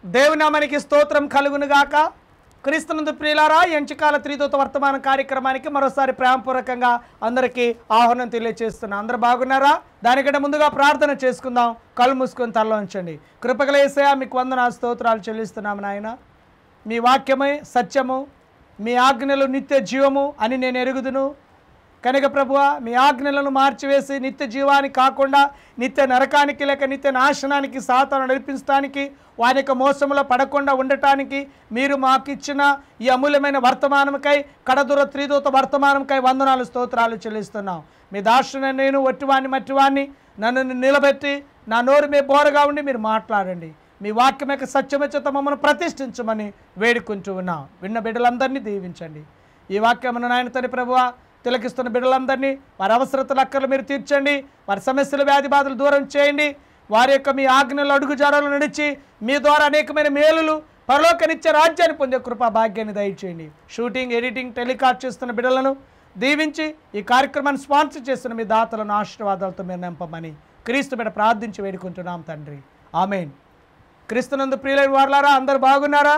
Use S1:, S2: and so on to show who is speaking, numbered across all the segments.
S1: దేవునామానికి స్తోత్రం కలుగునుగాక క్రీస్తునందు ప్రియులారా ఎంచికాల త్రిదూత వర్తమాన కార్యక్రమానికి మరోసారి ప్రేమపూర్వకంగా అందరికీ ఆహ్వానం తెలియజేస్తున్నా అందరూ బాగున్నారా దానికంటే ముందుగా ప్రార్థన చేసుకుందాం కళ్ళు మూసుకొని తలలో ఉంచండి కృపగలేసయా మీకు వందన స్తోత్రాలు చెల్లిస్తున్నాము నాయన మీ వాక్యమే సత్యము మీ ఆజ్ఞలు నిత్య జీవము అని నేను ఎరుగుదును కనుక ప్రభువ మీ ఆజ్ఞలను మార్చివేసి నిత్య జీవానికి కాకుండా నిత్య నరకానికి లేక నిత్య నాశనానికి సాతాను నడిపించడానికి వారి యొక్క మోసములో పడకుండా ఉండటానికి మీరు మాకు ఇచ్చిన ఈ అమూల్యమైన వర్తమానంకై కడదుర త్రిదూత వర్తమానంకై వందనాలు స్తోత్రాలు చెల్లిస్తున్నాం మీ దాసుని నేను ఒట్టివాణ్ణి మట్టివాణ్ణి నన్ను నిలబెట్టి నా నోరు మీ బోరగా ఉండి మీరు మాట్లాడండి మీ వాక్యం యొక్క సత్యమచ్చత మమ్మల్ని ప్రతిష్ఠించమని వేడుకుంటూ ఉన్నాం విన్న బిడ్డలందరినీ దీవించండి ఈ వాక్యమును నాయన తని ప్రభువ తిలకిస్తున్న బిడ్డలందరినీ వారి అవసరతలు అక్కర్లు మీరు తీర్చండి వారి సమస్యలు వ్యాధి బాధలు దూరం చేయండి వారి యొక్క మీ ఆజ్ఞలు అడుగుజాడలు నడిచి మీ ద్వారా అనేకమైన మేలులు పరలోకనిచ్చే రాజ్యాన్ని పొందే కృపా భాగ్యాన్ని దయచేయండి షూటింగ్ ఎడిటింగ్ టెలికాస్ట్ చేస్తున్న బిడ్డలను దీవించి ఈ కార్యక్రమాన్ని స్పాన్సర్ చేస్తున్న మీ దాతలను ఆశీర్వాదాలతో మీరు నింపమని క్రీస్తు బిడ్డ ప్రార్థించి వేడుకుంటున్నాం తండ్రి ఆమెన్ క్రీస్తునందు ప్రియులైన వారులారా అందరు బాగున్నారా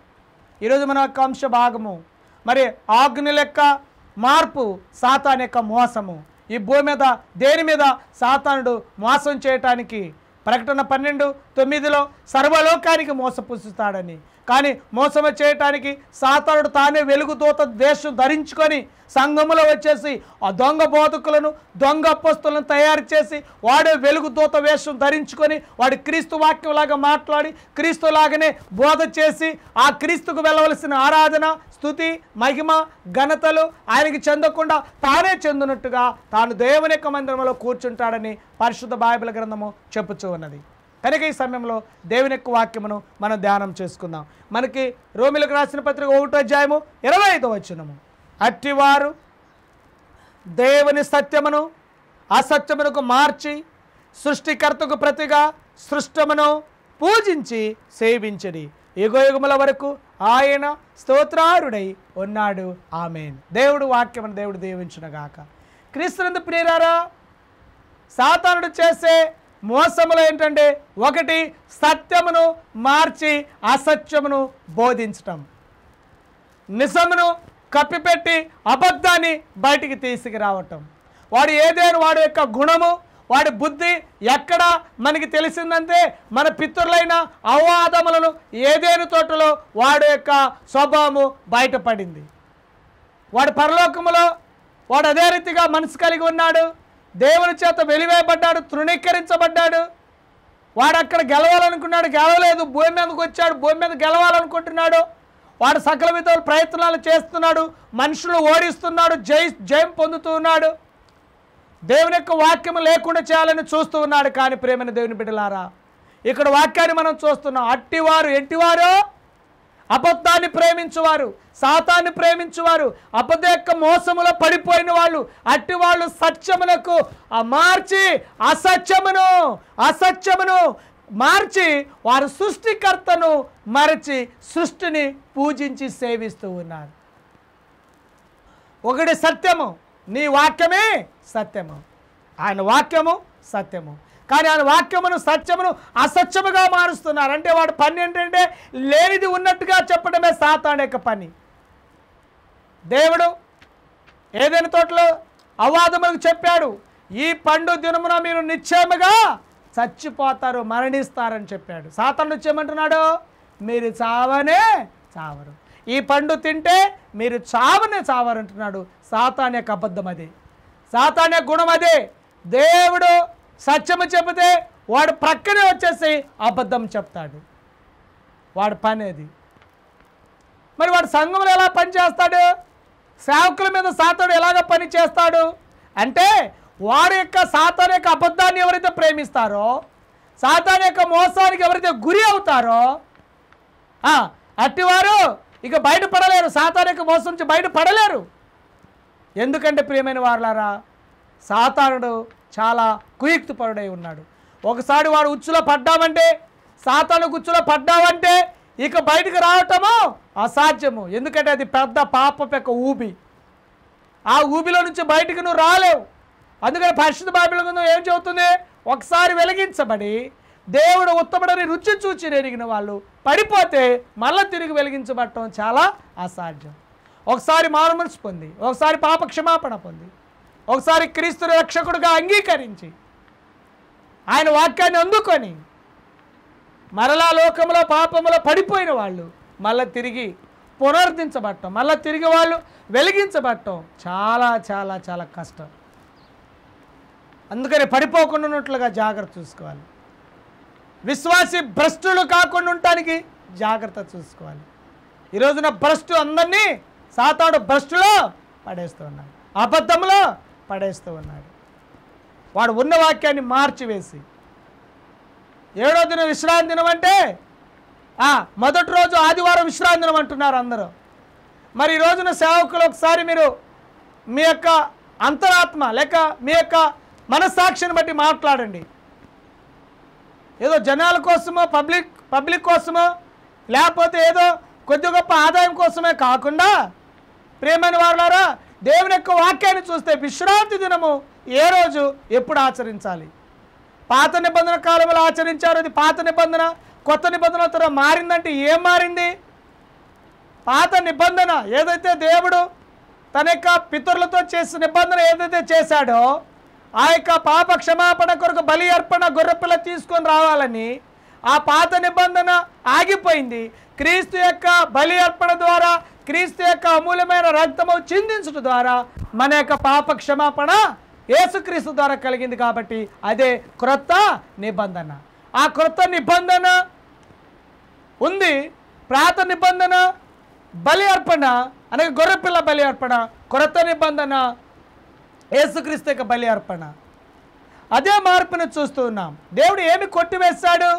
S1: ఈరోజు మన యొక్క అంశ భాగము మరి ఆజ్ఞ లెక్క మార్పు సాతాన్ యొక్క మోసము ఈ భూమి మీద దేని మీద సాతానుడు మోసం చేయటానికి ప్రకటన పన్నెండు తొమ్మిదిలో సర్వలోకానికి మోసపుచ్చుతాడని కానీ మోసము చేయటానికి సాతానుడు తానే వెలుగు దూత దేశం ధరించుకొని సంఘములో వచ్చేసి ఆ దొంగ బోధకులను దొంగ అప్పస్తులను తయారు చేసి వాడే వెలుగు దూత వేషం ధరించుకొని వాడి క్రీస్తు వాక్యంలాగా మాట్లాడి క్రీస్తులాగానే బోధ చేసి ఆ క్రీస్తుకు వెళ్ళవలసిన ఆరాధన స్థుతి మహిమ ఘనతలు ఆయనకి చెందకుండా తానే చెందినట్టుగా తాను దేవుని యొక్క మందిరంలో కూర్చుంటాడని పరిశుద్ధ బైబిల్ గ్రంథము చెప్పుచూ ఉన్నది కనుక ఈ సమయంలో దేవుని యొక్క వాక్యమును మనం ధ్యానం చేసుకుందాం మనకి రోమిలకు రాసిన పత్రిక ఒకటో అధ్యాయము ఇరవై ఐదో వచ్చినము అట్టివారు దేవుని సత్యమును అసత్యమునకు మార్చి సృష్టికర్తకు ప్రతిగా సృష్టమును పూజించి సేవించడి యుగయుగముల వరకు ఆయన స్తోత్రారుడై ఉన్నాడు ఆమెన్ దేవుడు వాక్యమును దేవుడు దీవించునగాక క్రీస్తునందు ప్రియరారా సాతానుడు చేసే మోసములు ఏంటంటే ఒకటి సత్యమును మార్చి అసత్యమును బోధించటం నిజమును కప్పిపెట్టి అబద్ధాన్ని బయటికి తీసుకురావటం వాడు ఏదైనా వాడి యొక్క గుణము వాడి బుద్ధి ఎక్కడ మనకి తెలిసిందంటే మన పితృలైన అవాదములను ఏదేను తోటలో వాడి యొక్క స్వభావము బయటపడింది వాడు పరలోకములో వాడు అదే రీతిగా మనసు కలిగి ఉన్నాడు దేవుని చేత వెలివేయబడ్డాడు తృణీకరించబడ్డాడు వాడు అక్కడ గెలవాలనుకున్నాడు గెలవలేదు భూమి మీదకి వచ్చాడు భూమి మీద గెలవాలనుకుంటున్నాడు వాడు సకల విధాల ప్రయత్నాలు చేస్తున్నాడు మనుషులు ఓడిస్తున్నాడు జై జయం పొందుతూ ఉన్నాడు దేవుని యొక్క వాక్యం లేకుండా చేయాలని చూస్తూ ఉన్నాడు కానీ ప్రేమైన దేవుని బిడ్డలారా ఇక్కడ వాక్యాన్ని మనం చూస్తున్నాం అట్టివారు ఎట్టివారు అబద్ధాన్ని ప్రేమించువారు సాతాన్ని ప్రేమించువారు అబద్ధ యొక్క మోసములో పడిపోయిన వాళ్ళు అట్టి వాళ్ళు సత్యమునకు ఆ మార్చి అసత్యమును అసత్యమును మార్చి వారు సృష్టికర్తను మరచి సృష్టిని పూజించి సేవిస్తూ ఉన్నారు ఒకటి సత్యము నీ వాక్యమే సత్యము ఆయన వాక్యము సత్యము కానీ ఆయన వాక్యమును సత్యమును అసత్యముగా మారుస్తున్నారు అంటే వాడు పని ఏంటంటే లేనిది ఉన్నట్టుగా చెప్పడమే సాతాన్ యొక్క పని దేవుడు ఏదైనా తోటలో అవాదములకు చెప్పాడు ఈ పండు దినమున మీరు నిశ్చయముగా చచ్చిపోతారు మరణిస్తారని చెప్పాడు సాతాను వచ్చేయమంటున్నాడు మీరు చావనే చావరు ఈ పండు తింటే మీరు చావనే చావరు అంటున్నాడు సాతాన్ యొక్క అబద్ధం అదే సాతాన్ యొక్క గుణం అదే దేవుడు సత్యము చెబితే వాడు ప్రక్కనే వచ్చేసి అబద్ధం చెప్తాడు వాడి పని అది మరి వాడు సంఘంలో ఎలా పని చేస్తాడు సేవకుల మీద సాతాడు ఎలాగ పని చేస్తాడు అంటే వారి యొక్క సాతాన్ యొక్క అబద్ధాన్ని ఎవరైతే ప్రేమిస్తారో సాతాన్ యొక్క మోసానికి ఎవరైతే గురి అవుతారో ఆ, అట్టివారు ఇక బయటపడలేరు సాతాన్ యొక్క మోసం నుంచి బయటపడలేరు ఎందుకంటే ప్రియమైన వారులారా సాతానుడు చాలా కుయుక్తిపరుడై ఉన్నాడు ఒకసారి వాడు ఉచ్చులో పడ్డామంటే సాతాను ఉచ్చులో పడ్డావంటే ఇక బయటకు రావటము అసాధ్యము ఎందుకంటే అది పెద్ద పాప యొక్క ఊబి ఆ ఊబిలో నుంచి బయటకు నువ్వు రాలేవు అందుకని పరిశుద్ధ బైబిల్ గ్రంథం ఏం చెబుతుంది ఒకసారి వెలిగించబడి దేవుడు ఉత్తముడని రుచి చూచి ఎరిగిన వాళ్ళు పడిపోతే మళ్ళీ తిరిగి వెలిగించబడటం చాలా అసాధ్యం ఒకసారి మారుమనసు పొంది ఒకసారి పాప క్షమాపణ పొంది ఒకసారి క్రీస్తు రక్షకుడుగా అంగీకరించి ఆయన వాక్యాన్ని అందుకొని మరలా లోకంలో పాపంలో పడిపోయిన వాళ్ళు మళ్ళీ తిరిగి పునరుద్ధరించబడటం మళ్ళీ తిరిగి వాళ్ళు వెలిగించబడటం చాలా చాలా చాలా కష్టం అందుకని పడిపోకుండా ఉన్నట్లుగా జాగ్రత్త చూసుకోవాలి విశ్వాసి భ్రష్టులు కాకుండా ఉండటానికి జాగ్రత్త చూసుకోవాలి ఈ రోజున భ్రష్టు అందరినీ సాతాడు భ్రష్టులో పడేస్తూ ఉన్నాడు అబద్ధంలో పడేస్తూ ఉన్నాడు వాడు ఉన్న వాక్యాన్ని మార్చివేసి ఏడో దినం విశ్రాంతి దినం అంటే ఆ, మొదటి రోజు ఆదివారం విశ్రాంతి దినం అంటున్నారు అందరూ మరి ఈ రోజున సేవకులు ఒకసారి మీరు మీ యొక్క అంతరాత్మ లేక మీ యొక్క మనస్సాక్షిని బట్టి మాట్లాడండి ఏదో జనాల కోసమో పబ్లిక్ పబ్లిక్ కోసమో లేకపోతే ఏదో కొద్ది గొప్ప ఆదాయం కోసమే కాకుండా ప్రేమైన వారులారా దేవుని యొక్క వాక్యాన్ని చూస్తే విశ్రాంతి దినము ఏ రోజు ఎప్పుడు ఆచరించాలి పాత నిబంధన కాలంలో ఆచరించారు అది పాత నిబంధన కొత్త నిబంధన తర్వాత మారిందంటే ఏం మారింది పాత నిబంధన ఏదైతే దేవుడు తన యొక్క పితరులతో చేసిన నిబంధన ఏదైతే చేశాడో ఆ యొక్క పాప క్షమాపణ కొరకు బలి అర్పణ గొర్రెపిల్ల తీసుకొని రావాలని ఆ పాత నిబంధన ఆగిపోయింది క్రీస్తు యొక్క బలి అర్పణ ద్వారా క్రీస్తు యొక్క అమూల్యమైన రక్తము చిందించడం ద్వారా మన యొక్క పాప క్షమాపణ యేసుక్రీస్తు ద్వారా కలిగింది కాబట్టి అదే క్రొత్త నిబంధన ఆ క్రొత్త నిబంధన ఉంది ప్రాత నిబంధన బలి అర్పణ అనగా గొర్రెపిల్ల బలి అర్పణ కొరత నిబంధన యేసుక్రీస్తు యొక్క బలి అర్పణ అదే మార్పును చూస్తూ ఉన్నాం దేవుడు ఏమి కొట్టివేశాడు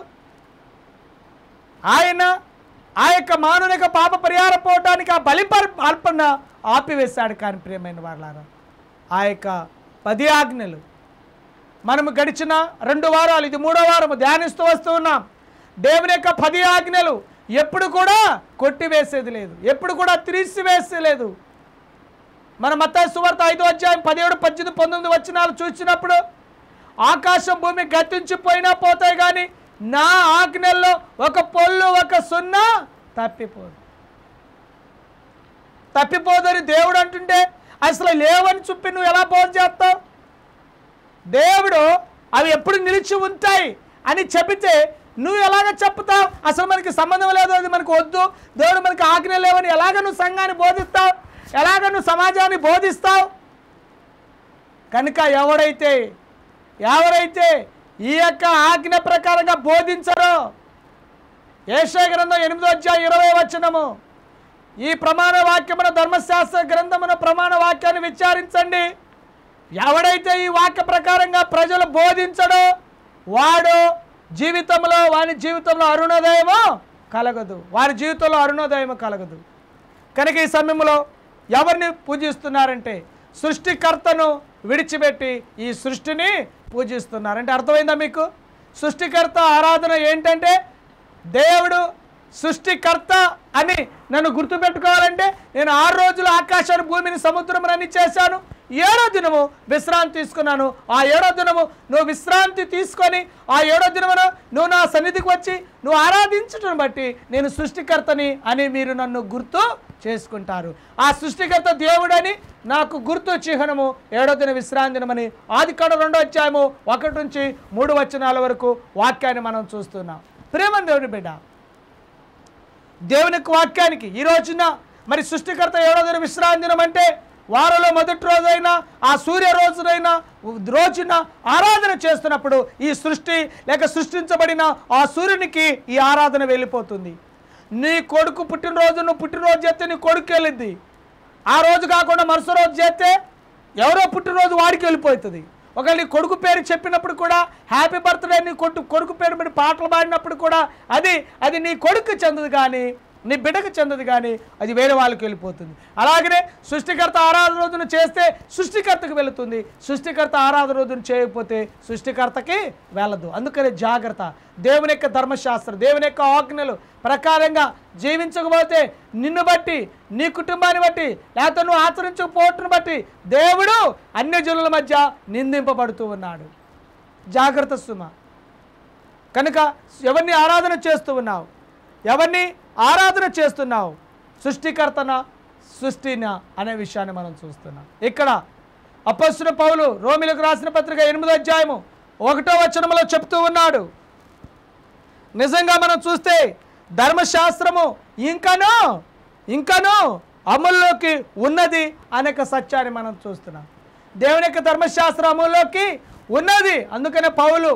S1: ఆయన ఆ యొక్క మానవుని యొక్క పాప పరిహార పోవటానికి ఆ బలి పర్- అర్పణ ఆపివేశాడు కానీ ప్రియమైన వాళ్ళారా ఆ యొక్క పది ఆజ్ఞలు మనము గడిచిన రెండు వారాలు ఇది మూడో వారము ధ్యానిస్తూ వస్తూ ఉన్నాం దేవుని యొక్క పది ఆజ్ఞలు ఎప్పుడు కూడా కొట్టివేసేది లేదు ఎప్పుడు కూడా తీసివేసేది లేదు మన మత్తాయి సువార్త ఐదో అధ్యాయం పదిహేడు పద్దెనిమిది పంతొమ్మిది వచ్చినాలు చూసినప్పుడు ఆకాశం భూమి గతించిపోయినా పోతాయి కానీ నా ఆజ్ఞల్లో ఒక పొల్లు ఒక సున్నా తప్పిపోదు తప్పిపోదని దేవుడు అంటుంటే అసలు లేవని చెప్పి నువ్వు ఎలా బోధ చేస్తావు దేవుడు అవి ఎప్పుడు నిలిచి ఉంటాయి అని చెబితే నువ్వు ఎలాగ చెప్తావు అసలు మనకి సంబంధం లేదు అది మనకు వద్దు దేవుడు మనకి ఆజ్ఞ లేవని ఎలాగ నువ్వు సంఘాన్ని బోధిస్తావు ఎలాగ నువ్వు సమాజాన్ని బోధిస్తావు కనుక ఎవడైతే ఎవరైతే ఈ యొక్క ఆజ్ఞ ప్రకారంగా బోధించరో ఏషయ గ్రంథం ఎనిమిదో అధ్యాయం ఇరవై వచనము ఈ ప్రమాణ వాక్యమున ధర్మశాస్త్ర గ్రంథమున ప్రమాణ వాక్యాన్ని విచారించండి ఎవడైతే ఈ వాక్య ప్రకారంగా ప్రజలు బోధించడో వాడు జీవితంలో వాని జీవితంలో అరుణోదయము కలగదు వారి జీవితంలో అరుణోదయము కలగదు కనుక ఈ సమయంలో ఎవరిని పూజిస్తున్నారంటే సృష్టికర్తను విడిచిపెట్టి ఈ సృష్టిని పూజిస్తున్నారు అంటే అర్థమైందా మీకు సృష్టికర్త ఆరాధన ఏంటంటే దేవుడు సృష్టికర్త అని నన్ను గుర్తుపెట్టుకోవాలంటే నేను ఆరు రోజులు ఆకాశాన్ని భూమిని సముద్రం అని చేశాను ఏడో దినము విశ్రాంతి తీసుకున్నాను ఆ ఏడో దినము నువ్వు విశ్రాంతి తీసుకొని ఆ ఏడో దినమున నువ్వు నా సన్నిధికి వచ్చి నువ్వు ఆరాధించటం బట్టి నేను సృష్టికర్తని అని మీరు నన్ను గుర్తు చేసుకుంటారు ఆ సృష్టికర్త దేవుడని నాకు గుర్తు చిహ్నము ఏడో దిన విశ్రాంతి దినమని ఆది కాడ రెండో అధ్యాయము ఒకటి నుంచి మూడు వచనాల వరకు వాక్యాన్ని మనం చూస్తున్నాం ప్రేమ దేవుని బిడ్డ దేవుని యొక్క వాక్యానికి ఈ రోజున మరి సృష్టికర్త ఏడో దిన విశ్రాంతి దినం అంటే వారంలో మొదటి రోజైనా ఆ సూర్య రోజునైనా రోజున ఆరాధన చేస్తున్నప్పుడు ఈ సృష్టి లేక సృష్టించబడిన ఆ సూర్యునికి ఈ ఆరాధన వెళ్ళిపోతుంది నీ కొడుకు పుట్టినరోజు నువ్వు పుట్టినరోజు చేస్తే నీ కొడుకు వెళ్ళింది ఆ రోజు కాకుండా మరుసటి రోజు చేస్తే ఎవరో పుట్టినరోజు వాడికి వెళ్ళిపోతుంది ఒకవేళ నీ కొడుకు పేరు చెప్పినప్పుడు కూడా హ్యాపీ బర్త్డే నీ కొట్టు కొడుకు పేరు మీద పాటలు పాడినప్పుడు కూడా అది అది నీ కొడుకు చెందదు కానీ నీ బిడ్డకు చెందదు కానీ అది వేరే వాళ్ళకి వెళ్ళిపోతుంది అలాగనే సృష్టికర్త ఆరాధన రోజున చేస్తే సృష్టికర్తకు వెళుతుంది సృష్టికర్త ఆరాధన రోజున చేయకపోతే సృష్టికర్తకి వెళ్ళదు అందుకని జాగ్రత్త దేవుని యొక్క ధర్మశాస్త్రం దేవుని యొక్క ఆజ్ఞలు ప్రకారంగా జీవించకపోతే నిన్ను బట్టి నీ కుటుంబాన్ని బట్టి లేకపోతే నువ్వు ఆచరించకపోవటం బట్టి దేవుడు అన్య జనుల మధ్య నిందింపబడుతూ ఉన్నాడు జాగ్రత్త సుమ కనుక ఎవరిని ఆరాధన చేస్తూ ఉన్నావు ఎవరిని ఆరాధన చేస్తున్నావు సృష్టికర్తన సృష్టిన అనే విషయాన్ని మనం చూస్తున్నాం ఇక్కడ అపస్సున పౌలు రోమిలకు రాసిన పత్రిక ఎనిమిదో అధ్యాయము ఒకటో వచనంలో చెప్తూ ఉన్నాడు నిజంగా మనం చూస్తే ధర్మశాస్త్రము ఇంకనూ ఇంకనూ అమల్లోకి ఉన్నది అనేక సత్యాన్ని మనం చూస్తున్నాం దేవుని యొక్క ధర్మశాస్త్రం అమల్లోకి ఉన్నది అందుకనే పౌలు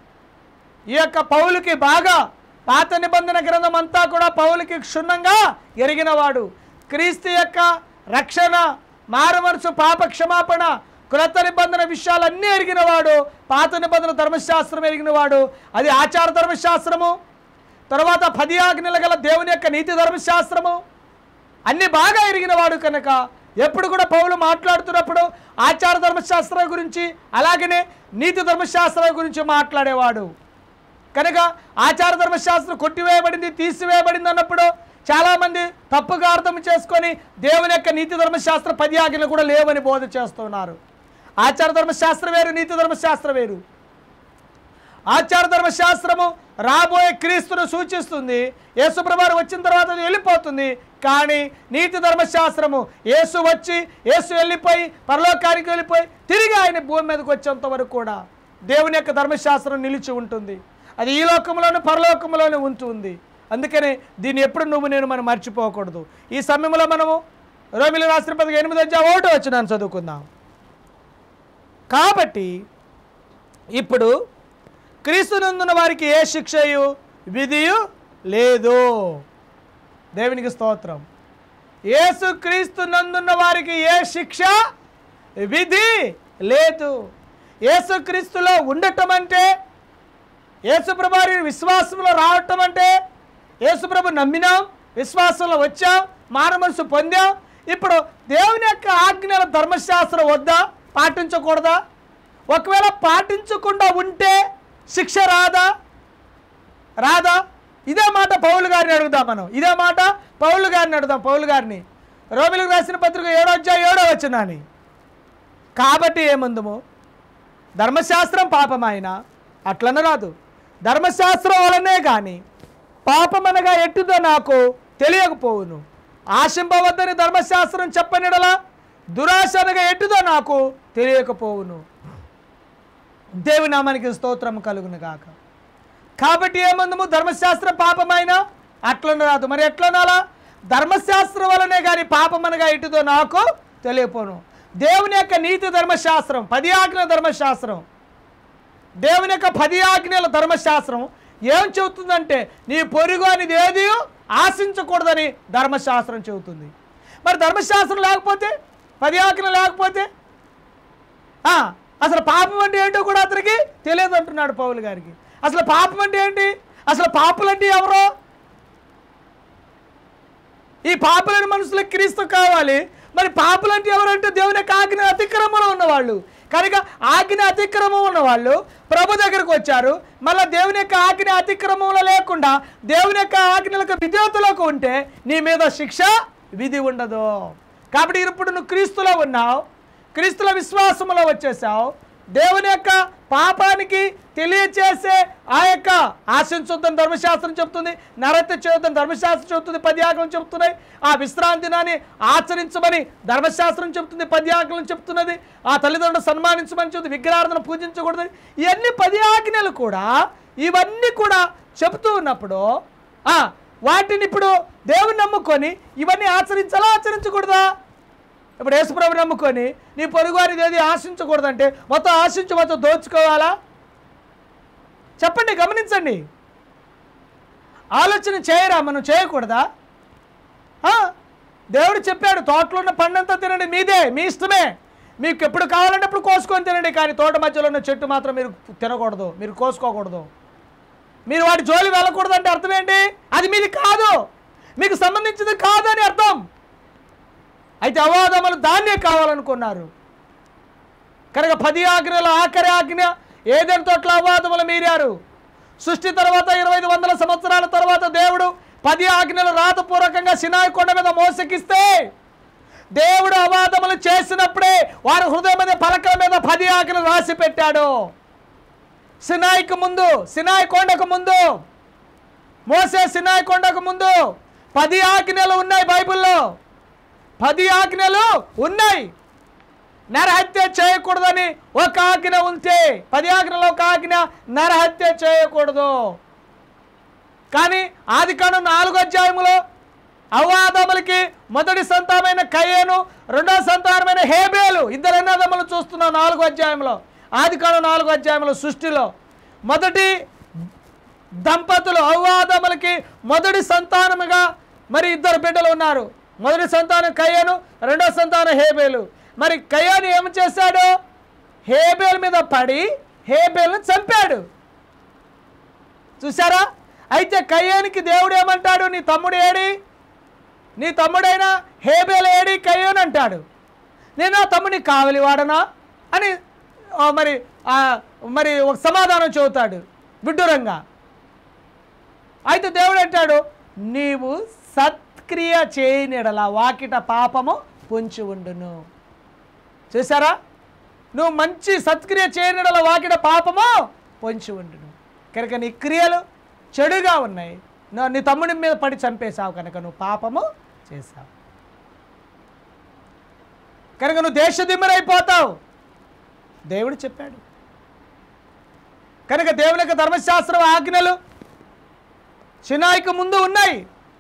S1: ఈ యొక్క పౌలుకి బాగా పాత నిబంధన గ్రంథం అంతా కూడా పౌలుకి క్షుణ్ణంగా ఎరిగినవాడు క్రీస్తు యొక్క రక్షణ మారమనసు పాప క్షమాపణ క్రొత్త నిబంధన విషయాలన్నీ ఎరిగినవాడు పాత నిబంధన ధర్మశాస్త్రం ఎరిగినవాడు అది ఆచార ధర్మశాస్త్రము తర్వాత పది ఆజ్ఞల గల దేవుని యొక్క నీతి ధర్మశాస్త్రము అన్ని బాగా ఎరిగినవాడు కనుక ఎప్పుడు కూడా పౌలు మాట్లాడుతున్నప్పుడు ఆచార ధర్మశాస్త్రం గురించి అలాగనే నీతి ధర్మశాస్త్రం గురించి మాట్లాడేవాడు కనుక ఆచార ధర్మశాస్త్రం కొట్టివేయబడింది తీసివేయబడింది అన్నప్పుడు చాలామంది తప్పుగా అర్థం చేసుకొని దేవుని యొక్క నీతి ధర్మశాస్త్ర పది ఆజ్ఞలు కూడా లేవని బోధ చేస్తున్నారు ఆచార ధర్మశాస్త్రం వేరు నీతి ధర్మశాస్త్రం వేరు ఆచార ధర్మశాస్త్రము రాబోయే క్రీస్తును సూచిస్తుంది యేసుప్రభారు వచ్చిన తర్వాత అది వెళ్ళిపోతుంది కానీ నీతి ధర్మశాస్త్రము యేసు వచ్చి యేసు వెళ్ళిపోయి పరలోకానికి వెళ్ళిపోయి తిరిగి ఆయన భూమి మీదకి వచ్చేంత వరకు కూడా దేవుని యొక్క ధర్మశాస్త్రం నిలిచి ఉంటుంది అది ఈ లోకంలోనూ పరలోకంలోనూ ఉంటుంది అందుకని దీన్ని ఎప్పుడు నువ్వు నేను మనం మర్చిపోకూడదు ఈ సమయంలో మనము రోమిలి రాసిన పదవి ఎనిమిది వచ్చి ఒకటి వచ్చి నన్ను చదువుకుందాం కాబట్టి ఇప్పుడు క్రీస్తునందున వారికి ఏ శిక్షయు విధియు లేదు దేవునికి స్తోత్రం యేసు క్రీస్తు నందున్న వారికి ఏ శిక్ష విధి లేదు యేసు క్రీస్తులో ఉండటం అంటే యేసుప్రభు వారి విశ్వాసంలో రావటం అంటే యేసుప్రభు నమ్మినాం విశ్వాసంలో వచ్చాం మానమనసు పొందాం ఇప్పుడు దేవుని యొక్క ఆజ్ఞల ధర్మశాస్త్రం వద్దా పాటించకూడదా ఒకవేళ పాటించకుండా ఉంటే శిక్ష రాదా రాదా ఇదే మాట పౌలు గారిని అడుగుదాం మనం ఇదే మాట పౌలు గారిని అడుగుదాం పౌలు గారిని రోమిలకు రాసిన పత్రిక ఏడో అధ్యాయం ఏడో వచ్చినాని కాబట్టి ఏమందుము ధర్మశాస్త్రం పాపమైన అట్లన రాదు ధర్మశాస్త్రం వలనే కానీ పాపమనగా ఎట్టుదో నాకు తెలియకపోవును ఆశింపవద్దని ధర్మశాస్త్రం చెప్పనిడలా దురాశనగా ఎట్టుదో నాకు తెలియకపోవును దేవుని నామానికి స్తోత్రం కలుగును గాక కాబట్టి ఏమందము ధర్మశాస్త్ర పాపమైన అట్లన రాదు మరి ఎట్లనాలా ధర్మశాస్త్రం వలనే కానీ పాపమనగా ఇటుదో నాకు తెలియపోను దేవుని యొక్క నీతి ధర్మశాస్త్రం పది ఆజ్ఞల ధర్మశాస్త్రం దేవుని యొక్క పది ఆజ్ఞల ధర్మశాస్త్రం ఏం చెబుతుందంటే నీ పొరుగు అనేది ఏది ఆశించకూడదని ధర్మశాస్త్రం చెబుతుంది మరి ధర్మశాస్త్రం లేకపోతే పది ఆజ్ఞ లేకపోతే ఆ, అసలు పాపం అంటే ఏంటో కూడా అతనికి తెలియదు అంటున్నాడు పౌలు గారికి అసలు పాపం అంటే ఏంటి అసలు పాపులు అంటే ఎవరో ఈ పాపులని మనుషులకు క్రీస్తు కావాలి మరి పాపులు అంటే ఎవరంటే దేవుని యొక్క ఆజ్ఞ అతిక్రమంలో ఉన్నవాళ్ళు కనుక ఆజ్ఞ అతిక్రమం ఉన్నవాళ్ళు ప్రభు దగ్గరకు వచ్చారు మళ్ళీ దేవుని యొక్క ఆజ్ఞ అతిక్రమంలో లేకుండా దేవుని యొక్క ఆజ్ఞలకు విధేయతలోకి ఉంటే నీ మీద శిక్ష విధి ఉండదు కాబట్టి ఇప్పుడు నువ్వు క్రీస్తులో ఉన్నావు క్రీస్తుల విశ్వాసంలో వచ్చేసావు దేవుని యొక్క పాపానికి తెలియచేసే ఆ యొక్క ఆశించొద్దని ధర్మశాస్త్రం చెప్తుంది నరత్య చేయొద్దని ధర్మశాస్త్రం చెప్తుంది పది ఆజ్ఞలు చెప్తున్నాయి ఆ విశ్రాంతి దినాన్ని ఆచరించమని ధర్మశాస్త్రం చెప్తుంది పది ఆజ్ఞలు చెప్తున్నది ఆ తల్లిదండ్రులు సన్మానించమని చెప్తుంది విగ్రహార్థన పూజించకూడదు ఇవన్నీ పది ఆజ్ఞలు కూడా ఇవన్నీ కూడా చెప్తూ ఉన్నప్పుడు ఆ, వాటిని ఇప్పుడు దేవుని నమ్ముకొని ఇవన్నీ ఆచరించాలా ఆచరించకూడదా ఇప్పుడు యేసుప్రభు నమ్ముకొని నీ పొరుగువారిది ఏది ఆశించకూడదంటే మొత్తం ఆశించి మొత్తం దోచుకోవాలా చెప్పండి గమనించండి ఆలోచన చేయరా మనం చేయకూడదా ఆ? దేవుడు చెప్పాడు తోటలో ఉన్న పండంతా తినండి మీదే మీ ఇష్టమే మీకు ఎప్పుడు కావాలంటే అప్పుడు కోసుకొని తినండి కానీ తోట మధ్యలో ఉన్న చెట్టు మాత్రం మీరు తినకూడదు మీరు కోసుకోకూడదు మీరు వాటి జోలి వెళ్ళకూడదు అంటే అర్థం ఏంటి అది మీది కాదు మీకు సంబంధించింది కాదు అని అర్థం అయితే అవాదములు దాన్నే కావాలనుకున్నారు కనుక పది ఆజ్ఞల ఆఖరి ఆజ్ఞ ఏదైనా తోట్ల అవాదములు మీరారు సృష్టి తర్వాత ఇరవై ఐదు వందల సంవత్సరాల తర్వాత దేవుడు పది ఆజ్ఞలు రాతపూర్వకంగా సినాయి కొండ మీద మోసకిస్తే దేవుడు అవాదములు చేసినప్పుడే వారి హృదయం మీద పలకల మీద పది ఆజ్ఞలు రాసి పెట్టాడు సినాయికి ముందు సినాయి కొండకు ముందు మోసే సినాయి కొండకు ముందు పది ఆజ్ఞలు ఉన్నాయి బైబిల్లో పది ఆజ్ఞలు ఉన్నాయి నరహత్య చేయకూడదని ఒక ఆజ్ఞ ఉంటే పది ఆజ్ఞలో ఒక ఆజ్ఞ నరహత్య చేయకూడదు కానీ ఆది కాండం నాలుగో అధ్యాయములో అవ్వాదములకి మొదటి సంతానమైన కయ్యేను రెండో సంతానమైన హేబేలు ఇద్దరు అన్నదమ్ములు చూస్తున్నాం నాలుగో అధ్యాయంలో ఆది కాండం నాలుగో అధ్యాయంలో సృష్టిలో మొదటి దంపతులు అవ్వాదములకి మొదటి సంతానముగా మరి ఇద్దరు బిడ్డలు ఉన్నారు మొదటి సంతానం కయ్యను రెండో సంతానం హేబేలు మరి కయ్యాను ఏమి చేశాడు హేబేలు మీద పడి హేబేలును చంపాడు చూసారా అయితే కయ్యానికి దేవుడు ఏమంటాడు నీ తమ్ముడు ఏడి నీ తమ్ముడైనా హేబేలు ఏడి కయ్యోని అంటాడు నేను ఆ తమ్ముడిని కావలి వాడనా అని ఆ, మరి ఆ, మరి ఒక సమాధానం చెబుతాడు విడ్డూరంగా అయితే దేవుడు అంటాడు నీవు సత్క్రియ చేయనిడల వాకిట పాపము పొంచి ఉండును చూసారా నువ్వు మంచి సత్క్రియ చేయనిడల వాకిట పాపము పొంచి ఉండును కనుక నీ క్రియలు చెడుగా ఉన్నాయి నువ్వు నీ తమ్ముడి మీద పడి చంపేశావు కనుక నువ్వు పాపము చేశావు కనుక నువ్వు దేశదిమ్మరైపోతావు దేవుడు చెప్పాడు కనుక దేవుని యొక్క ధర్మశాస్త్రం ఆజ్ఞలు చిన్నాయికి ముందు ఉన్నాయి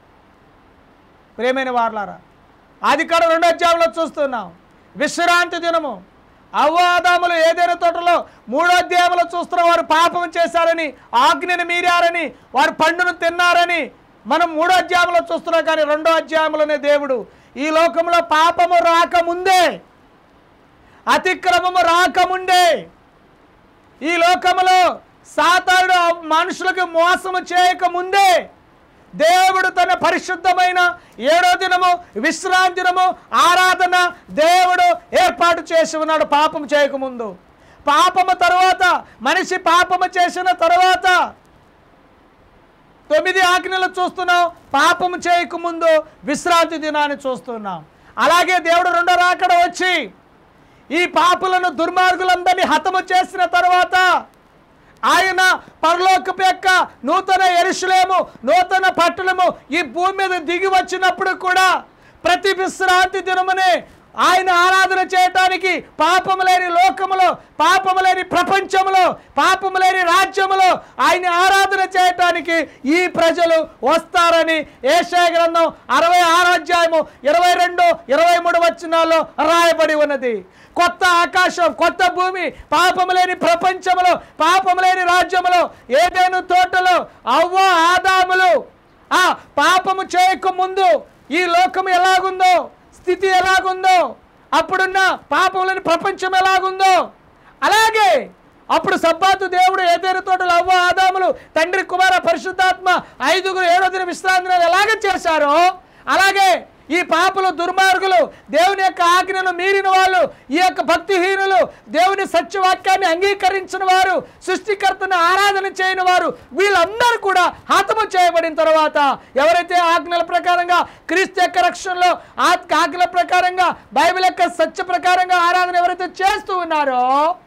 S1: ప్రేమైన వార్లారా ఆది కాడ రెండో అధ్యాయంలో చూస్తున్నాం విశ్రాంతి దినము అవ్వాదాములు ఏదైనా తోటలో మూడో అధ్యాయంలో చూస్తున్న వారు పాపం చేశారని ఆజ్ఞను మీరారని వారు పండును తిన్నారని మనం మూడో అధ్యాయంలో చూస్తున్నాం కానీ రెండో అధ్యాయంలోనే దేవుడు ఈ లోకంలో పాపము రాకముందే అతిక్రమము రాకముందే ఈ లోకములో సాతానుడు ఆ మనుషులకు మోసము చేయక ముందే దేవుడు తన పరిశుద్ధమైన ఏడో దినము విశ్రాంతి దినము ఆరాధన దేవుడు ఏర్పాటు చేసి ఉన్నాడు పాపము చేయకముందు పాపము తరువాత మనిషి పాపము చేసిన తరువాత తొమ్మిది ఆజ్ఞలు చూస్తున్నాం పాపము చేయకముందు విశ్రాంతి దినాన్ని చూస్తున్నాం అలాగే దేవుడు రెండో రాకడ వచ్చి ఈ పాపులను దుర్మార్గులందరినీ హతము చేసిన తర్వాత ఆయన పరలోకపు యొక్క నూతన ఎరుషులేము నూతన పట్టణము ఈ భూమి మీద దిగి వచ్చినప్పుడు కూడా ప్రతి విశ్రాంతి దినమునే ఆయన ఆరాధన చేయటానికి పాపము లేని లోకములో పాపము లేని ప్రపంచములో పాపము లేని రాజ్యములో ఆయన ఆరాధన చేయటానికి ఈ ప్రజలు వస్తారని ఏషయ గ్రంథం అరవై ఆరో అధ్యాయము ఇరవై రెండు ఇరవై మూడు వచనాల్లో రాయబడి ఉన్నది కొత్త ఆకాశం కొత్త భూమి పాపము లేని ప్రపంచములో పాపము లేని రాజ్యములో ఏదైనా తోటలో అవ్వ ఆదాములు ఆ పాపము చేయక ముందు ఈ లోకం ఎలాగుందో స్థితి ఎలాగుందో అప్పుడున్న పాపం లేని ప్రపంచం ఎలాగుందో అలాగే అప్పుడు సబ్బాతు దేవుడు ఏదైనా తోటలు అవ్వ ఆదాములు తండ్రి కుమార పరిశుద్ధాత్మ ఐదుగురు ఏడో దిన విశ్రాంతి ఎలాగ చేశారో అలాగే ఈ పాపులు దుర్మార్గులు దేవుని యొక్క ఆజ్ఞను మీరిన వాళ్ళు ఈ యొక్క భక్తిహీనులు దేవుని సత్యవాక్యాన్ని అంగీకరించిన వారు సృష్టికర్తను ఆరాధన చేయని వారు వీళ్ళందరూ కూడా హతము చేయబడిన తర్వాత ఎవరైతే ఆజ్ఞల ప్రకారంగా క్రీస్తు యొక్క రక్షణలో ఆ ఆజ్ఞల ప్రకారంగా బైబిల్ యొక్క సత్య ప్రకారంగా ఆరాధన ఎవరైతే చేస్తూ ఉన్నారో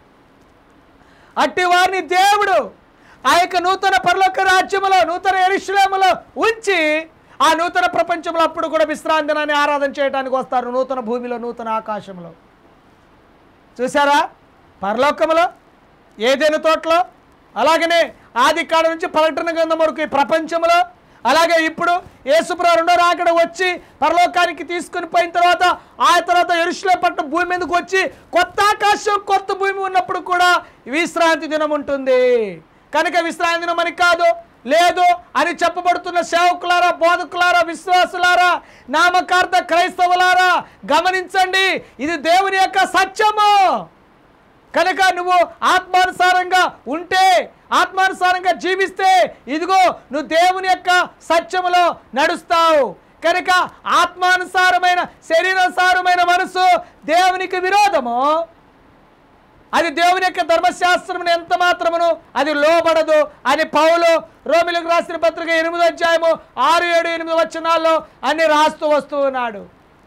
S1: అట్టి వారిని దేవుడు ఆ యొక్క నూతన పరలోక రాజ్యములో నూతన ఎరుషులేములో ఉంచి ఆ నూతన ప్రపంచంలో అప్పుడు కూడా విశ్రాంతినాన్ని ఆరాధన చేయడానికి వస్తారు నూతన భూమిలో నూతన ఆకాశంలో చూసారా పరలోకములో ఏదైనా తోటలో అలాగనే ఆది కాడ నుంచి పర్యటన గ్రంథం వరకు ఈ ప్రపంచంలో అలాగే ఇప్పుడు యేసుప్రభు రెండో రాకడ వచ్చి పరలోకానికి తీసుకుని పోయిన తర్వాత ఆ తర్వాత ఎరుషులే పట్టు భూమి మీదకి వచ్చి కొత్త ఆకాశం కొత్త భూమి ఉన్నప్పుడు కూడా విశ్రాంతి దినం ఉంటుంది కనుక విశ్రాంతి దినం అని కాదు లేదు అని చెప్పబడుతున్న సేవకులారా బోధకులారా విశ్వాసులారా నామకార్థ క్రైస్తవులారా గమనించండి ఇది దేవుని యొక్క సత్యము కనుక నువ్వు ఆత్మానుసారంగా ఉంటే ఆత్మానుసారంగా జీవిస్తే ఇదిగో నువ్వు దేవుని యొక్క సత్యములో నడుస్తావు కనుక ఆత్మానుసారమైన శరీరానుసారమైన మనసు దేవునికి విరోధము అది దేవుని యొక్క ధర్మశాస్త్రం ఎంత మాత్రమును అది లోబడదు అని పౌలు రోమిలకు రాసిన పత్రిక ఎనిమిది అధ్యాయము ఆరు ఏడు ఎనిమిది వచనాల్లో అన్ని రాస్తూ వస్తూ ఉన్నాడు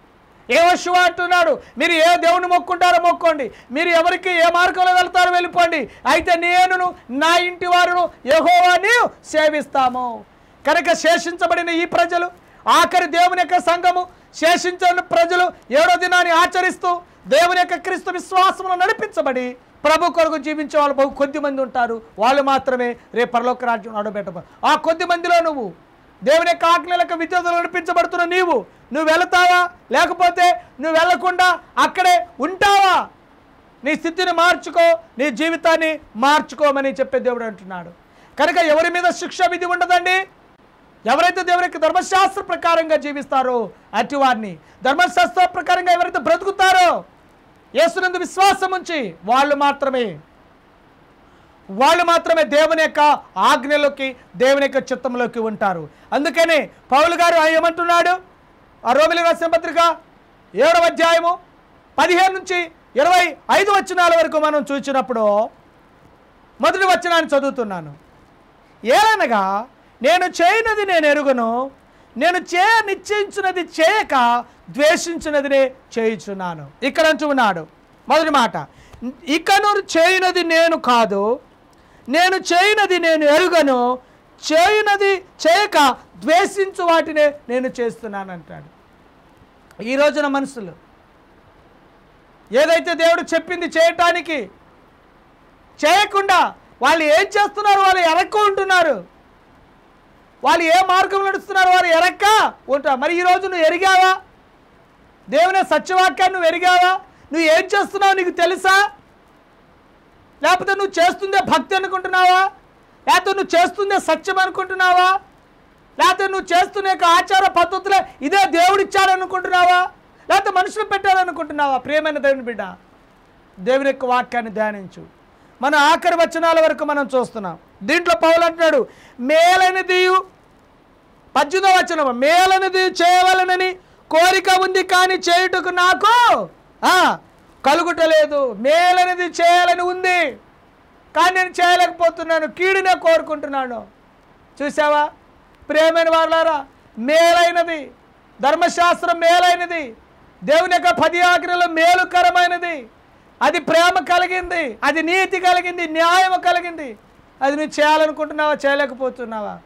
S1: ఏ వశువ అంటున్నాడు మీరు ఏ దేవుని మొక్కుంటారో మొక్కోండి మీరు ఎవరికి ఏ మార్గంలో వెళ్తారో వెళ్ళిపోండి అయితే నేనును నా ఇంటి వారును యెహోవాని సేవిస్తాము కనుక శేషించబడిన ఈ ప్రజలు ఆఖరి దేవుని యొక్క సంఘము శేషించిన ప్రజలు ఏడో దినాన్ని ఆచరిస్తూ దేవుని యొక్క క్రీస్తు విశ్వాసమును నడిపించబడి ప్రభు కొరకు జీవించే వాళ్ళు బహు కొద్ది మంది ఉంటారు వాళ్ళు మాత్రమే రేపు పరలోక రాజ్యం అడబెట్టబ ఆ కొద్ది మందిలో నువ్వు దేవుని యొక్క ఆజ్ఞలకు విద్యుత్తులు నడిపించబడుతున్న నీవు నువ్వు వెళతావా లేకపోతే నువ్వు వెళ్లకుండా అక్కడే ఉంటావా నీ స్థితిని మార్చుకో నీ జీవితాన్ని మార్చుకోమని చెప్పే దేవుడు అంటున్నాడు కనుక ఎవరి మీద శిక్ష విధి ఉండదండి ఎవరైతే దేవుని యొక్క ధర్మశాస్త్ర ప్రకారంగా జీవిస్తారో అటు వారిని ధర్మశాస్త్ర ప్రకారంగా ఎవరైతే బ్రతుకుతారో యేసునందు విశ్వాసం ఉంచి వాళ్ళు మాత్రమే వాళ్ళు మాత్రమే దేవుని యొక్క ఆజ్ఞలోకి దేవుని యొక్క చిత్తంలోకి ఉంటారు అందుకనే పౌలు గారు ఆయన ఏమంటున్నాడు ఆ రోమిలి రాసిన పత్రిక ఏడవ అధ్యాయము పదిహేను నుంచి ఇరవై ఐదు వచనాల వరకు మనం చూసినప్పుడు మొదటి వచనాన్ని చదువుతున్నాను ఏలనగా నేను చేయనది నేను ఎరుగును నేను చేయ నిశ్చయించినది చేయక ద్వేషించినదినే చేయుచున్నాను ఇక్కడ అంటున్నాడు మొదటి మాట ఇకను చేయనది నేను కాదు నేను చేయనది నేను ఎరుగను చేయనది చేయక ద్వేషించు వాటినే నేను చేస్తున్నాను అంటాడు ఈ రోజున మనుషులు ఏదైతే దేవుడు చెప్పింది చేయటానికి చేయకుండా వాళ్ళు ఏం చేస్తున్నారు వాళ్ళు ఎరక్క ఉంటున్నారు వాళ్ళు ఏ మార్గం నడుస్తున్నారు వారు ఎరక్క ఉంటారు మరి ఈరోజు నువ్వు ఎరిగావా దేవుని సత్యవాక్యాన్ని నువ్వు ఎరిగావా నువ్వు ఏం చేస్తున్నావు నీకు తెలుసా లేకపోతే నువ్వు చేస్తుందే భక్తి అనుకుంటున్నావా లేకపోతే నువ్వు చేస్తుందే సత్యం అనుకుంటున్నావా లేకపోతే నువ్వు చేస్తున్న యొక్క ఆచార పద్ధతులే ఇదే దేవుడిచ్చాడు అనుకుంటున్నావా లేకపోతే మనుషులు పెట్టారనుకుంటున్నావా ప్రియమైన దేవుని బిడ్డ దేవుని యొక్క వాక్యాన్ని ధ్యానించు మన ఆఖరి వచనాల వరకు మనం చూస్తున్నాం దీంట్లో పౌలు అంటున్నాడు మేలనిది పద్దెనిమిదో వచనం మేలనిది చేయవలనని కోరిక ఉంది కానీ చేయుటకు నాకు ఆ, కలుగుటలేదు మేలనిది చేయాలని ఉంది కానీ నేను చేయలేకపోతున్నాను కీడునే కోరుకుంటున్నాను చూసావా ప్రేమైన వాళ్ళారా మేలైనది ధర్మశాస్త్రం మేలైనది దేవుని యొక్క పది ఆజ్ఞలు మేలుకరమైనది అది ప్రేమ కలిగింది అది నీతి కలిగింది న్యాయం కలిగింది అది నువ్వు చేయాలనుకుంటున్నావా చేయలేకపోతున్నావా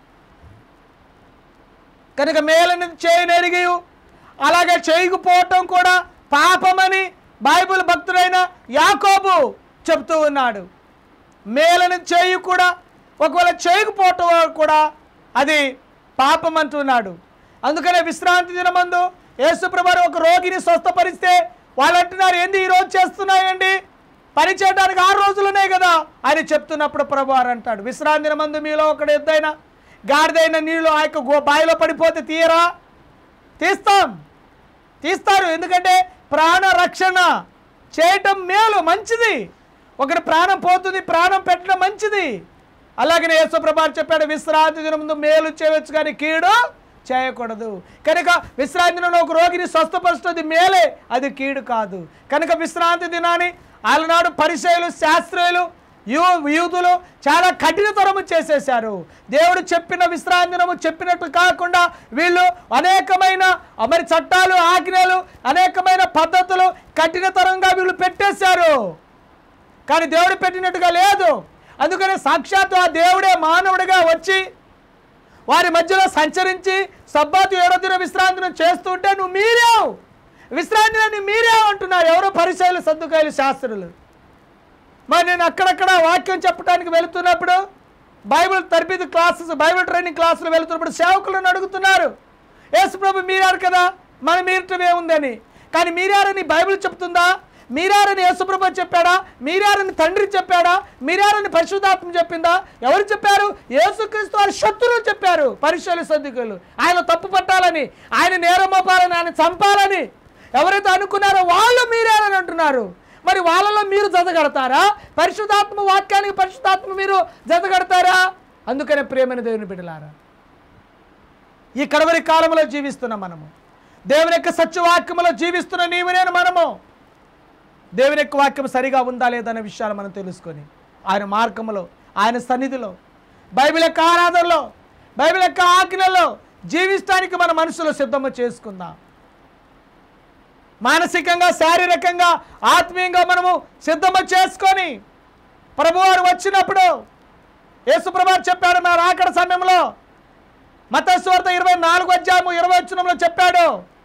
S1: కనుక మేలని చేయనెరిగి అలాగే చేయకపోవటం కూడా పాపమని బైబిల్ భక్తుడైన యాకోబు చెప్తూ ఉన్నాడు మేలని చేయి కూడా ఒకవేళ చేయకపోవటం కూడా అది పాపం అంటున్నాడు అందుకనే విశ్రాంతి దినమందు యేసుప్రభు ఒక రోగిని స్వస్థపరిస్తే వాళ్ళు అంటున్నారు ఏంది ఈ రోజు చేస్తున్నాయండి పని చేయడానికి ఆరు రోజులునే కదా అని చెప్తున్నప్పుడు ప్రభు వారు అంటాడు విశ్రాంతి దినమందు మీలో ఒకడు ఎద్దైనా గాడిదైన నీళ్ళు ఆ యొక్క గో- బావిలో పడిపోతే తీయరా తీస్తాం తీస్తారు ఎందుకంటే ప్రాణ రక్షణ చేయటం మేలు మంచిది ఒకటి ప్రాణం పోతుంది ప్రాణం పెట్టడం మంచిది అలాగనే యేసుప్రభారు చెప్పాడు విశ్రాంతి దినం ముందు మేలు చేయవచ్చు కానీ కీడు చేయకూడదు కనుక విశ్రాంతి దినంలో ఒక రోగిని స్వస్థపరుస్తుంది మేలే అది కీడు కాదు కనుక విశ్రాంతి దినాన్ని ఆలనాడు పరిచయులు శాస్త్రులు యూ యూదులు చాలా కఠినతరము చేసేశారు దేవుడు చెప్పిన విశ్రాంతి దినము చెప్పినట్టు కాకుండా వీళ్ళు అనేకమైన మరి చట్టాలు ఆజ్ఞలు అనేకమైన పద్ధతులు కఠినతరంగా వీళ్ళు పెట్టేశారు కానీ దేవుడు పెట్టినట్టుగా లేదు అందుకని సాక్షాత్తు ఆ దేవుడే మానవుడిగా వచ్చి వారి మధ్యలో సంచరించి సబ్బాతు ఏడో దిన విశ్రాంతిని చేస్తుంటే నువ్వు మీరావు విశ్రాంతిని నువ్వు మీరావు అంటున్నారు ఎవరో పరిచయాలు సర్దుకాయలు శాస్త్రులు మరి నేను అక్కడక్కడ వాక్యం చెప్పడానికి వెళుతున్నప్పుడు బైబిల్ తరబిది క్లాసెస్ బైబిల్ ట్రైనింగ్ క్లాసులు వెళుతున్నప్పుడు సేవకులను అడుగుతున్నారు యేసుప్రభు మీరారు కదా మన మీరటం ఏముందని కానీ మీరారని బైబిల్ చెప్తుందా మీరారని యేసుప్రభు చెప్పాడా మీరారని తండ్రి చెప్పాడా మీరారని పరిశుద్ధాత్మ చెప్పిందా ఎవరు చెప్పారు యేసుక్రీస్తు వారి శత్రువులు చెప్పారు పరిశీలి సర్దికులు ఆయన తప్పు పట్టాలని ఆయన నేరం మోపాలని ఆయన చంపాలని ఎవరైతే అనుకున్నారో వాళ్ళు మీరారని అంటున్నారు మరి వాళ్ళలో మీరు జతగడతారా పరిశుద్ధాత్మ వాక్యానికి పరిశుద్ధాత్మ మీరు జతగడతారా అందుకనే ప్రేమైన దేవుని బిడ్డలారా ఈ కడవరి కాలంలో జీవిస్తున్నాం మనము దేవుని యొక్క సత్యవాక్యములో జీవిస్తున్న నీవు నేను మనము దేవుని యొక్క వాక్యం సరిగా ఉందా లేదనే విషయాలు మనం తెలుసుకొని ఆయన మార్గములో ఆయన సన్నిధిలో బైబిల్ యొక్క ఆరాధనలో బైబిల్ యొక్క ఆజ్ఞలో జీవిస్తానికి మన మనసులో సిద్ధము చేసుకుందాం మానసికంగా శారీరకంగా ఆత్మీయంగా మనము సిద్ధము చేసుకొని ప్రభువారు వచ్చినప్పుడు యేసుప్రభారు చెప్పాడు నా రాకడ సమయంలో మతస్వార్త ఇరవై నాలుగు అధ్యాయము ఇరవై వచ్చినంలో చెప్పాడు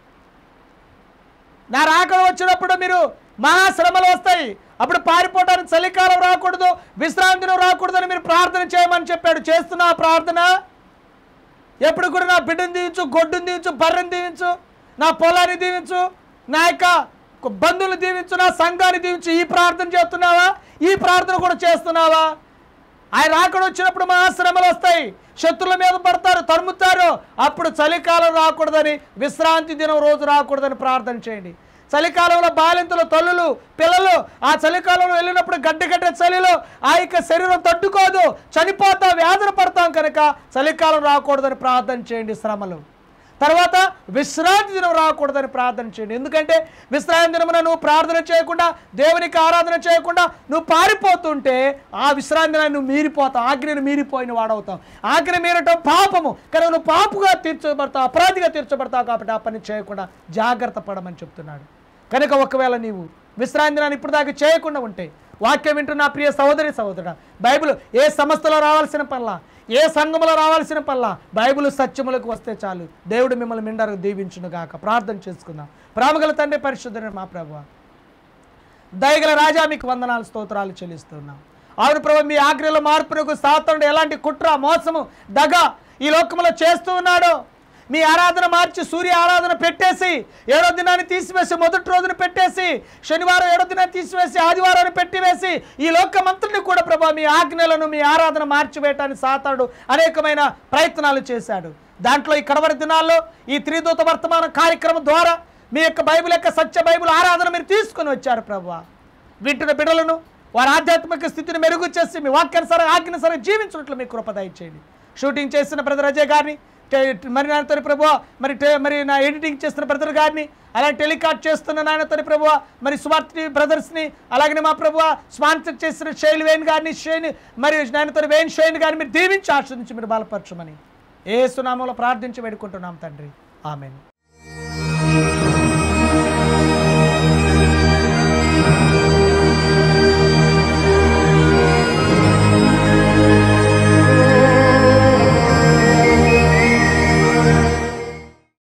S1: నా రాకడ వచ్చినప్పుడు మీరు మహాశ్రమలు వస్తాయి అప్పుడు పారిపోవడానికి చలికాలం రాకూడదు విశ్రాంతి దినం రాకూడదని మీరు ప్రార్థన చేయమని చెప్పాడు చేస్తున్నా ఆ ప్రార్థన ఎప్పుడు కూడా నా బిడ్డను దీవించు గొడ్డును దీవించు బర్రెని దీవించు నా పొలాన్ని దీవించు నా యొక్క బంధువులు దీవించు నా సంఘాన్ని దీవించు ఈ ప్రార్థన చేస్తున్నావా ఈ ప్రార్థన కూడా చేస్తున్నావా ఆయన రాకడ వచ్చినప్పుడు మా శ్రమలు వస్తాయి శత్రుల మీద పడతారు తరుముతారు అప్పుడు చలికాలం రాకూడదని విశ్రాంతి దినం రోజు రాకూడదని ప్రార్థన చేయండి చలికాలంలో బాలింతలు తల్లులు పిల్లలు ఆ చలికాలంలో వెళ్ళినప్పుడు గడ్డి గడ్డ చలిలో ఆ యొక్క శరీరం తట్టుకోదు చనిపోతాం వ్యాధులు పడతాం కనుక చలికాలం రాకూడదని ప్రార్థన చేయండి శ్రమలు తర్వాత విశ్రాంతి దినం రాకూడదని ప్రార్థన చేయండి ఎందుకంటే విశ్రాంతి దినమున నువ్వు ప్రార్థన చేయకుండా దేవునికి ఆరాధన చేయకుండా నువ్వు పారిపోతుంటే ఆ విశ్రాంతి దినాన్ని నువ్వు మీరిపోతావు ఆజ్ఞను మీరిపోయిన వాడవుతావు ఆజ్ఞ మీరటం పాపము కానీ నువ్వు పాపుగా తీర్చబడతావు అపరాధిగా తీర్చబడతావు కాబట్టి ఆ పని చేయకుండా జాగ్రత్త పడమని చెప్తున్నాడు కనుక ఒకవేళ నీవు విశ్రాంతి దినాన్ని ఇప్పుడు దాకా చేయకుండా ఉంటే వాక్యం వింటున్న నా ప్రియ సహోదరి సహోదరుడా బైబిల్ ఏ సంస్థలో రావాల్సిన పనులా ఏ సంఘములో రావాల్సిన పనులా బైబిల్ సత్యములకు వస్తే చాలు దేవుడు మిమ్మల్ని మిండరు దీవించును గాక ప్రార్థన చేసుకుందాం ప్రేమగల తండ్రి పరిశుద్ధుని మా ప్రభు దయగల రాజా మీకు వందనాలు స్తోత్రాలు చెల్లిస్తున్నాం అవును ప్రభు మీ ఆజ్ఞలో మార్పునకు సాతనుడు ఎలాంటి కుట్ర మోసము దగ ఈ లోకంలో చేస్తూ ఉన్నాడు మీ ఆరాధన మార్చి సూర్య ఆరాధన పెట్టేసి ఏడో దినాన్ని తీసివేసి మొదటి రోజున పెట్టేసి శనివారం ఏడో దినాన్ని తీసివేసి ఆదివారాన్ని పెట్టివేసి ఈ లోకమంతటిని కూడా ప్రభా మీ ఆజ్ఞలను మీ ఆరాధన మార్చివేయటానికి సాతాడు అనేకమైన ప్రయత్నాలు చేశాడు దాంట్లో ఈ కడవరి దినాల్లో ఈ త్రిదూత వర్తమాన కార్యక్రమం ద్వారా మీ యొక్క బైబిల్ యొక్క సత్య బైబిల్ ఆరాధన మీరు తీసుకొని వచ్చారు ప్రభువా వింటున్న బిడ్డలను వారి ఆధ్యాత్మిక స్థితిని మెరుగు చేసి మీ వాక్యానుసారం ఆజ్ఞానుసారం జీవించినట్లు మీ కృప దయచేయండి షూటింగ్ చేసిన బ్రదర్ అజయ్ గారిని టే- మరి నాయనతోని ప్రభు మరి టే- మరి నా ఎడిటింగ్ చేస్తున్న బ్రదర్ గారిని అలాగే టెలికాస్ట్ చేస్తున్న నాయనతోని ప్రభు మరి స్మార్ట్ టీవీ బ్రదర్స్ని అలాగే మా ప్రభు స్పాన్సర్ చేసిన శైలి వేణ్ గారిని షైన్ మరి నాయనతోని వేణ్ షైన్ గారిని మీరు దీవించి ఆశ్రదించి మీరు బలపరచమని ఏ సునామంలో ప్రార్థించి వేడుకుంటున్నాం తండ్రి ఆమెను